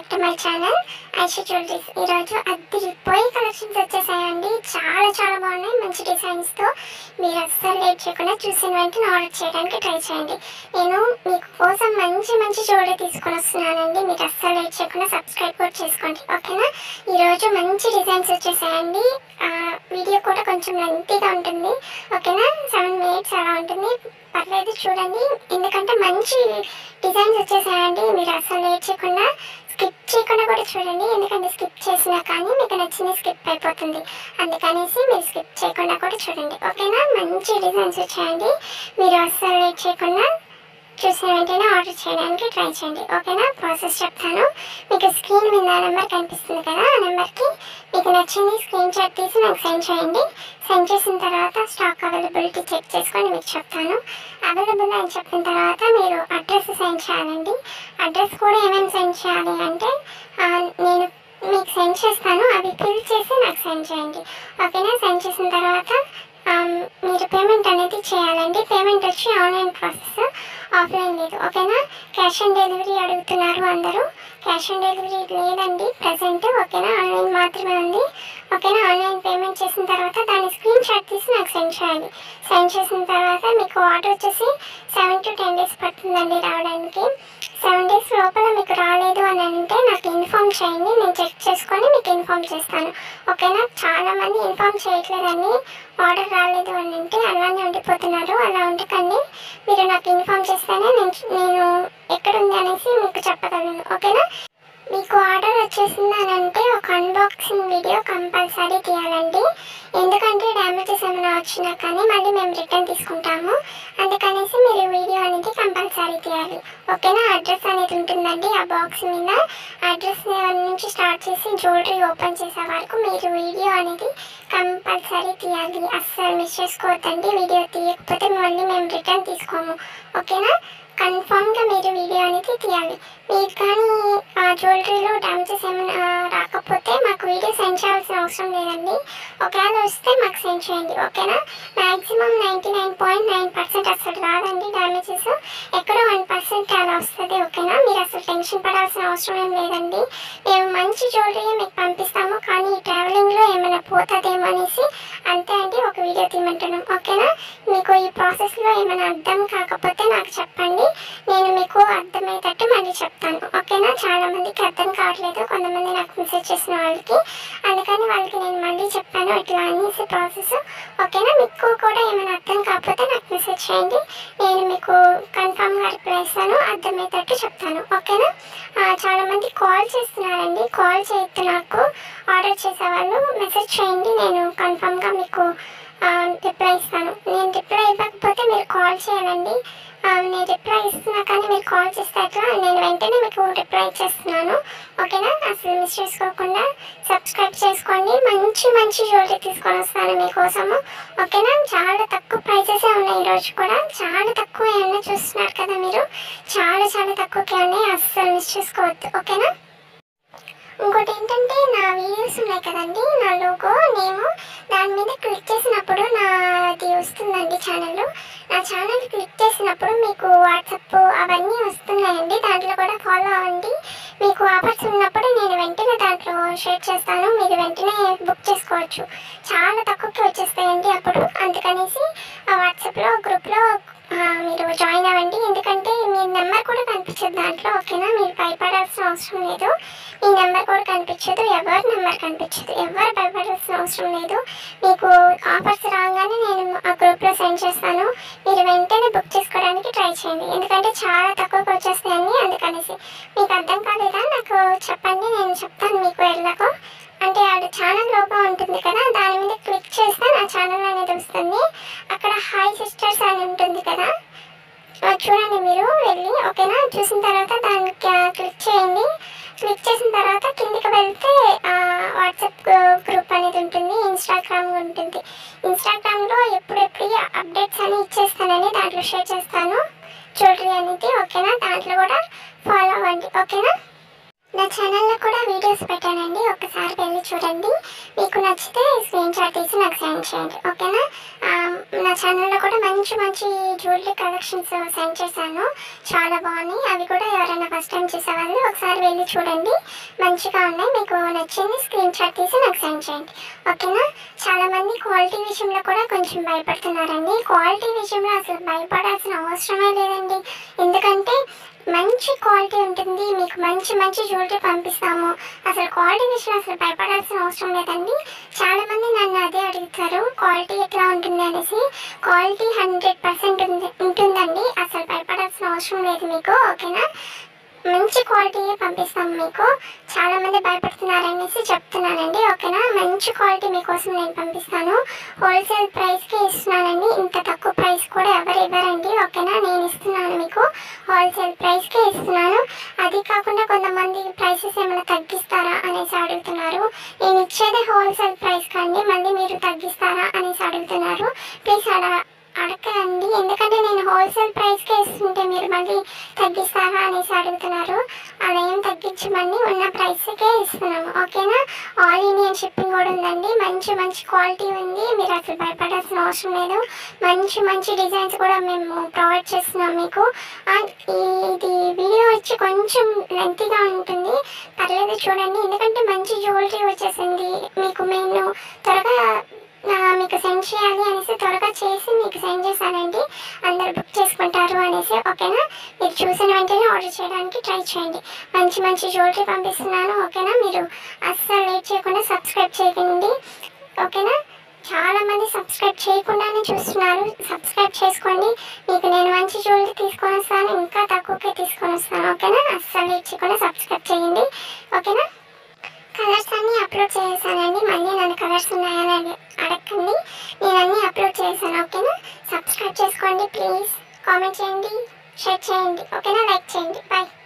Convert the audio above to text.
back to my channel Aishu jewelleries ఈరోజు అద్దరిపోయి collections వచ్చేసాయండి చాలా చాలా బాగున్నాయి మంచి డిజైన్స్తో మీరు అస్సలు లేట్ చేయకుండా చూసిన వెంటనే ఆర్డర్ చేయడానికి ట్రై చేయండి నేను మీకు కోసం మంచి మంచి జ్యువెలరీ తీసుకొని వస్తున్నానండి మీరు అస్సలు లేట్ చేయకుండా సబ్స్క్రైబ్ కూడా చేసుకోండి ఓకేనా ఈరోజు మంచి డిజైన్స్ వచ్చేసాయండి ఆ, వీడియో కూడా కొంచెం లెంతీగా ఉంటుంది ఓకేనా సెవెన్ మినిట్స్ అలా ఉంటుంది పర్లేదు చూడండి ఎందుకంటే మంచి డిజైన్స్ వచ్చేసాయండి మీరు అసలు లేట్ చేయకుండా స్కిప్ చేయకుండా కూడా చూడండి ఎందుకంటే స్కిప్ చేసినా కానీ మీకు నచ్చింది స్కిప్ అయిపోతుంది అందుకనేసి మీరు స్కిప్ చేయకుండా కూడా చూడండి ఓకేనా మంచి డిజైన్స్ వచ్చాయండి మీరు అస్సలు లేట్ చేయకుండా చూసిన వెంటనే ఆర్డర్ చేయడానికి ట్రై చేయండి ఓకేనా ప్రాసెస్ చెప్తాను మీకు స్క్రీన్ మీద నెంబర్ కనిపిస్తుంది కదా ఆ నెంబర్కి మీకు నచ్చింది స్క్రీన్ షాట్ తీసి నాకు సెండ్ చేయండి సెండ్ చేసిన తర్వాత స్టాక్ అవైలబిలిటీ చెక్ చేసుకొని మీకు చెప్తాను అవైలబుల్ అని చెప్పిన తర్వాత మీరు అడ్రస్ సెండ్ చేయాలండి అడ్రస్ కూడా ఏమేమి సెండ్ చేయాలి అంటే ఆ, నేను మీకు సెండ్ చేస్తాను అవి ఫిల్ చేసి నాకు సెండ్ చేయండి ఓకేనా సెండ్ చేసిన తర్వాత ఆమ్, మీరు పేమెంట్ అనేది చేయాలండి పేమెంట్ వచ్చి ఆన్లైన్ ప్రాసెస్ ఆఫ్లైన్ లేదు ఓకేనా క్యాష్ ఆన్ డెలివరీ అడుగుతున్నారు అందరూ క్యాష్ ఆన్ డెలివరీ లేదండి ప్రజెంట్ ఓకేనా ఆన్లైన్ మాత్రమే ఉంది ఓకేనా ఆన్లైన్ పేమెంట్ చేసిన తర్వాత దాని స్క్రీన్ షాట్ తీసి నాకు సెండ్ చేయాలి సెండ్ చేసిన తర్వాత మీకు ఆర్డర్ వచ్చేసి సెవెన్ టు టెన్ డేస్ పడుతుందండి రావడానికి సెవెన్ డేస్ లోపల మీకు రాలేదు అని అంటే నాకు ఇన్ఫామ్ చేయండి నేను చెక్ చేసుకొని మీకు ఇన్ఫామ్ చేస్తాను ఓకేనా చాలా మంది ఇన్ఫామ్ చేయట్లేదని ఆర్డర్ రాలేదు అని అంటే అలానే ఉండిపోతున్నారు అలా ఉండకండి మీరు నాకు ఇన్ఫామ్ చేస్తేనే నేను నేను ఎక్కడుంది అనేసి మీకు చెప్పగలను ఓకేనా మీకు ఆర్డర్ వచ్చేసింది అని అంటే ఒక అన్బాక్సింగ్ వీడియో కంపల్సరీ తీయాలండి ఎందుకంటే డ్యామేజెస్ ఏమైనా వచ్చినా కానీ మళ్ళీ మేము రిటర్న్ తీసుకుంటాము అందుకనేసి మీరు వీడియో అనేది కంపల్సరీ తీయాలి ఓకేనా అడ్రస్ అనేది ఉంటుందండి ఆ బాక్స్ మీద అడ్రస్ నుంచి స్టార్ట్ చేసి జ్యువెలరీ ఓపెన్ చేసే వరకు మీరు వీడియో అనేది కంపల్సరీ తీయాలి అస్సలు మిస్ చేసుకోవద్దండి వీడియో తీయకపోతే మళ్ళీ మేము రిటర్న్ తీసుకోము ఓకేనా కన్ఫామ్గా మీరు వీడియో అనేది తీయాలి మీకు కానీ ఆ జ్యువెలరీలో డ్యామేజెస్ ఏమైనా రాకపోతే మాకు వీడియో సెండ్ చేయాల్సిన అవసరం లేదండి ఒకవేళ వస్తే మాకు సెండ్ చేయండి ఓకేనా maximum ninety nine point nine percent అసలు రాదండి డ్యామేజెస్ ఎక్కడో వన్ పర్సెంట్ అలా వస్తుంది ఓకేనా మీరు అసలు టెన్షన్ పడాల్సిన అవసరం ఏం లేదండి మేము మంచి జ్యువెలరీ మీకు పంపిస్తాము కానీ ఈ ట్రావెలింగ్లో ఏమైనా పోతుందేమో అనేసి అంతే అండి ఒక వీడియో తీయమంటున్నాం ఓకేనా మీకు ఈ ప్రాసెస్లో ఏమైనా అర్థం కాకపోతే నాకు చెప్పండి నేను మీకు అర్థమయ్యేటట్టు మళ్ళీ చెప్తాను ఓకేనా చాలా మందికి అర్థం కావట్లేదు కొంతమంది నాకు మెసేజ్ చేసిన వాళ్ళకి అందుకని వాళ్ళకి నేను మళ్ళీ చెప్పాను ఇట్లా అనేసి ప్రాసెస్ ఓకేనా మీకు కూడా ఏమైనా అర్థం కాకపోతే నాకు మెసేజ్ చేయండి నేను మీకు కన్ఫామ్గా రిప్లై ఇస్తాను అర్థమయ్యేటట్టు చెప్తాను ఓకేనా ఆ, చాలా మంది కాల్ చేస్తున్నారండి కాల్ చేయొద్దు నాకు ఆర్డర్ చేసే వాళ్ళు మెసేజ్ చేయండి నేను కన్ఫామ్గా మీకు రిప్లై ఇస్తాను నేను రిప్లై ఇవ్వకపోతే మీరు కాల్ చేయాలండి ఆ, నేను రిప్లై ఇస్తున్నా కానీ మీరు కాల్ చేస్తే అట్లా నేను వెంటనే మీకు రిప్లై ఇచ్చేస్తున్నాను ఓకేనా అసలు మిస్ చేసుకోకుండా సబ్స్క్రైబ్ చేసుకోండి మంచి మంచి జ్యువెలరీ తీసుకొని వస్తాను మీకోసము ఓకేనా చాలా తక్కువ ప్రైసెసే ఉన్నాయి ఈరోజు కూడా చాలా తక్కువ ఏమన్నా చూస్తున్నారు కదా మీరు చాలా చాలా తక్కువకే ఉన్నాయి అస్సలు మిస్ చేసుకోవద్దు ఓకేనా ఇంకోటి ఏంటంటే నా వీడియోస్ ఉన్నాయి కదండి నా లోగో నేము దాని మీద క్లిక్ చేసినప్పుడు నాది వస్తుందండి ఛానల్ నా ఛానల్ క్లిక్ చేసినప్పుడు మీకు వాట్సాప్ అవన్నీ వస్తున్నాయండి దాంట్లో కూడా ఫాలో అవ్వండి మీకు ఆఫర్స్ ఉన్నప్పుడు నేను వెంటనే దాంట్లో షేర్ చేస్తాను మీరు వెంటనే బుక్ చేసుకోవచ్చు చాలా తక్కువకి వచ్చేస్తాయండి అప్పుడు అందుకనేసి ఆ వాట్సాప్లో గ్రూప్లో ఆ, మీరు జాయిన్ అవ్వండి ఎందుకంటే మీ నెంబర్ కూడా కనిపించదు దాంట్లో ఓకేనా మీరు భయపడాల్సిన అవసరం లేదు మీ నెంబర్ కూడా కనిపించదు ఎవరి నెంబర్ కనిపించదు ఎవరు భయపడాల్సిన అవసరం లేదు మీకు ఆఫర్స్ రాగానే నేను ఆ గ్రూప్లో సెండ్ చేస్తాను మీరు వెంటనే బుక్ చేసుకోవడానికి ట్రై చేయండి ఎందుకంటే చాలా తక్కువకి వచ్చేస్తాయండి అందుకనేసి మీకు అర్థం కాలేదా నాకు చెప్పండి నేను చెప్తాను మీకు ఎలాగో అంటే ఆడ ఛానల్ లోగో ఉంటుంది కదా దాని మీద క్లిక్ చేస్తే నా ఛానల్ అనేది వస్తుంది అక్కడ హాయ్ సిస్టర్స్ అని ఉంటుంది కదా అది చూడండి మీరు వెళ్ళి ఓకేనా చూసిన తర్వాత దానికి ఆ, క్లిక్ చేయండి క్లిక్ చేసిన తర్వాత కిందికి వెళ్తే ఆ, వాట్సాప్ గ్రూ- గ్రూప్ అనేది ఉంటుంది ఇన్స్టాగ్రామ్ ఉంటుంది ఇన్స్టాగ్రామ్లో ఎప్పుడెప్పుడు అప్డేట్స్ అని ఇచ్చేస్తానని దాంట్లో షేర్ చేస్తాను జ్యువెలరీ అనేది ఓకేనా దాంట్లో కూడా ఫాలో అవ్వండి ఓకేనా నా ఛానల్లో కూడా వీడియోస్ పెట్టానండి ఒకసారి వెళ్ళి చూడండి మీకు నచ్చితే స్క్రీన్ షాట్ తీసి నాకు సెండ్ చేయండి ఓకేనా ఆ, నా ఛానల్లో కూడా మంచి మంచి జ్యువెలరీ కలెక్షన్స్ సెండ్ చేశాను చాలా బాగున్నాయి అవి కూడా ఎవరైనా ఫస్ట్ టైం చూసేవాళ్ళు ఒకసారి వెళ్ళి చూడండి మంచిగా ఉన్నాయి మీకు నచ్చింది స్క్రీన్ షాట్ తీసి నాకు సెండ్ చేయండి ఓకేనా చాలా మంది క్వాలిటీ విషయంలో కూడా కొంచెం భయపడుతున్నారండి క్వాలిటీ విషయంలో అసలు భయపడాల్సిన అవసరమే లేదండి ఎందుకంటే మంచి క్వాలిటీ ఉంటుంది మీకు మంచి మంచి జ్యువెలరీ పంపిస్తాము అసలు క్వాలిటీ విషయంలో అసలు భయపడాల్సిన అవసరం లేదండి చాలా మంది నన్ను అదే అడుగుతారు క్వాలిటీ ఎట్లా ఉంటుంది అనేసి క్వాలిటీ హండ్రెడ్ పర్సెంట్ ఉంది ఉంటుందండి అసలు భయపడాల్సిన అవసరం లేదు మీకు ఓకేనా మంచి క్వాలిటీయే పంపిస్తాం మీకు చాలా మంది భయపడుతున్నారనేసి చెప్తున్నానండి ఓకేనా మంచి క్వాలిటీ మీకోసం నేను పంపిస్తాను హోల్సేల్ ప్రైస్కి ఇస్తున్నానండి ఇంత తక్కువ ప్రైస్ కూడా ఎవరు ఇవ్వరండి ఓకేనా నేను ఇస్తున్నాను మీకు హోల్సేల్ ప్రైస్కే ఇస్తున్నాను అది కాకుండా కొంతమంది ప్రైసెస్ ఏమైనా తగ్గిస్తారా అనేసి అడుగుతున్నారు నేను ఇచ్చేదే హోల్సేల్ ప్రైస్ కండి మళ్ళీ మీరు తగ్గిస్తారా అనేసి అడుగుతున్నారు ప్లీజ్ అలా అడగండి ఎందుకంటే నేను హోల్సేల్ ప్రైస్కే ఇస్తుంటే మీరు మళ్ళీ తగ్గిస్తారా అనేసి అడుగుతున్నారు అలా ఏం తగ్గించమండి ఉన్న ప్రైస్కే ఇస్తున్నాము ఓకేనా ఆల్ ఇండియన్ షిప్పింగ్ కూడా ఉందండి మంచి మంచి క్వాలిటీ ఉంది మీరు అసలు భయపడాల్సిన అవసరం లేదు మంచి మంచి డిజైన్స్ కూడా మేము ప్రొవైడ్ చేస్తున్నాం మీకు అండ్ ఇది వీడియో వచ్చి కొంచెం లెంతీగా ఉంటుంది పర్లేదు చూడండి ఎందుకంటే మంచి జ్యువెలరీ వచ్చేసింది మీకు నేను త్వరగా ఆ, మీకు సెండ్ చేయాలి అనేసి త్వరగా చేసి మీకు సెండ్ చేశానండి అందరు బుక్ చేసుకుంటారు అనేసి ఓకేనా మీరు చూసిన వెంటనే ఆర్డర్ చేయడానికి ట్రై చేయండి మంచి మంచి జ్యువెలరీ పంపిస్తున్నాను ఓకేనా మీరు అస్సలు లేట్ చేయకుండా సబ్స్క్రైబ్ చేయండి ఓకేనా చాలా మంది సబ్స్క్రైబ్ చేయకుండానే చూస్తున్నారు సబ్స్క్రైబ్ చేసుకోండి మీకు నేను మంచి జ్యువెలరీ తీసుకొని వస్తాను ఇంకా తక్కువకే తీసుకొని వస్తాను ఓకేనా అస్సలు లేట్ చేయకుండా సబ్స్క్రైబ్ చేయండి ఓకేనా కలర్స్ అన్ని అప్లోడ్ చేశానండి మళ్ళీ నన్ను కలర్స్ ఉన్నాయని అడి- అడగండి నేను అన్ని అప్లోడ్ చేశాను ఓకేనా సబ్స్క్రైబ్ చేసుకోండి ప్లీజ్ కామెంట్ చేయండి షేర్ చేయండి ఓకేనా లైక్ చేయండి బాయ్